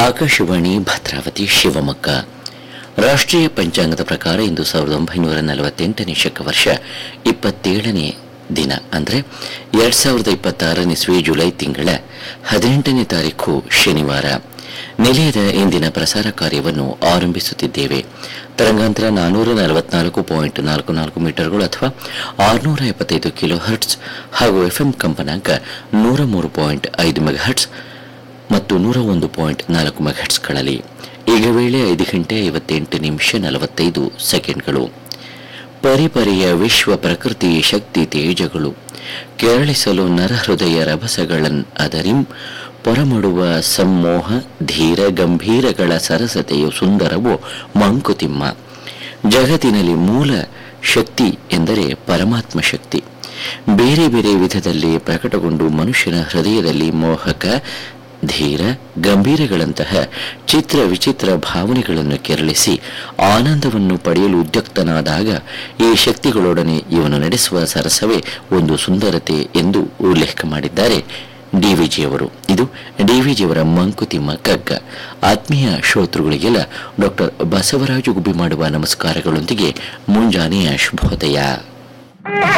ಆಕಾಶವಾಣಿ ಭದ್ರಾವತಿ ಶಿವಮೊಗ್ಗ ರಾಷ್ಟ್ರೀಯ ಪಂಚಾಂಗದ ಪ್ರಕಾರ ಇಂದು ಸಾವಿರದ ಒಂಬೈನೂರ ನಲವತ್ತೆಂಟನೇ ಶಕ ವರ್ಷ ಇಪ್ಪತ್ತೇಳನೇ ದಿನ ಅಂದರೆ ಎರಡು ಸಾವಿರದ ಇಪ್ಪತ್ತಾರನೇ ಇಸ್ವಿ ಜುಲೈ ತಿಂಗಳ ಹದಿನೆಂಟನೇ ತಾರೀಕು ಶನಿವಾರ ನಿಲಯದ ಇಂದಿನ ಪ್ರಸಾರ ಕಾರ್ಯವನ್ನು ಆರಂಭಿಸುತ್ತಿದ್ದೇವೆ ತರಂಗಾಂತರ ನಾನ್ನೂರ ನಲವತ್ನಾಲ್ಕು ಪಾಯಿಂಟ್ ನಾಲ್ಕು ನಾಲ್ಕು ಮೀಟರ್ಗಳು ಅಥವಾ ಆರುನೂರ ಎಪ್ಪತ್ತೈದು ಕಿಲೋ ಹರ್ಟ್ಸ್ ಹಾಗೂ ಎಫ್ಎಂ ಕಂಪನಾಂಕ ನೂರ ಮೂರು ಪಾಯಿಂಟ್ ಐದು ಮೆಗಾಹರ್ಟ್ಸ್ ಮತ್ತು ನೂರ ಒಂದು ಪಾಯಿಂಟ್ ನಾಲ್ಕು ಮೆಗಾಹರ್ಟ್ಸ್ಗಳಲ್ಲಿ ಈಗ ವೇಳೆ ಐದು ಗಂಟೆ ಐವತ್ತೆಂಟು ನಿಮಿಷ ನಲವತ್ತೈದು ಸೆಕೆಂಡ್ಗಳು ಪರಿಪರಿಯ ವಿಶ್ವ ಪ್ರಕೃತಿ ಶಕ್ತಿ ತೇಜಗಳು ಕೆರಳಿಸಲು ನರಹೃದಯ ರಭಸಗಳನ್ ಅದರಿಂ ಪೊರಮಡುವ ಸಮ್ಮೋಹ ಧೀರ ಗಂಭೀರಗಳ ಸರಸತೆಯು ಸುಂದರವೋ ಮಂಕುತಿಮ್ಮ ಜಗತ್ತಿನಲ್ಲಿ ಮೂಲ ಶಕ್ತಿ ಎಂದರೆ ಪರಮಾತ್ಮ ಶಕ್ತಿ ಬೇರೆ ಬೇರೆ ವಿಧದಲ್ಲಿ ಪ್ರಕಟಗೊಂಡು ಮನುಷ್ಯನ ಹೃದಯದಲ್ಲಿ ಮೋಹಕ ಧೀರ ಗಂಭೀರಗಳಂತಹ ಚಿತ್ರ ವಿಚಿತ್ರ ಭಾವನೆಗಳನ್ನು ಕೆರಳಿಸಿ ಆನಂದವನ್ನು ಪಡೆಯಲು ಉದ್ಯುಕ್ತನಾದಾಗ ಈ ಶಕ್ತಿಗಳೊಡನೆ ಇವನು ನಡೆಸುವ ಸರಸವೇ ಒಂದು ಸುಂದರತೆ ಎಂದು ಉಲ್ಲೇಖ ಮಾಡಿದ್ದಾರೆ ಡಿವಿಜಿಯವರು ಇದು ಡಿವಿಜಿಯವರ ಮಂಕುತಿಮ್ಮ ಕಗ್ಗ ಆತ್ಮೀಯ ಶ್ರೋತೃಗಳಿಗೆಲ್ಲ ಡಾಕ್ಟರ್ ಬಸವರಾಜು ಗುಬ್ಬಿ ಮಾಡುವ ನಮಸ್ಕಾರಗಳೊಂದಿಗೆ ಮುಂಜಾನೆಯ ಶುಭೋದಯ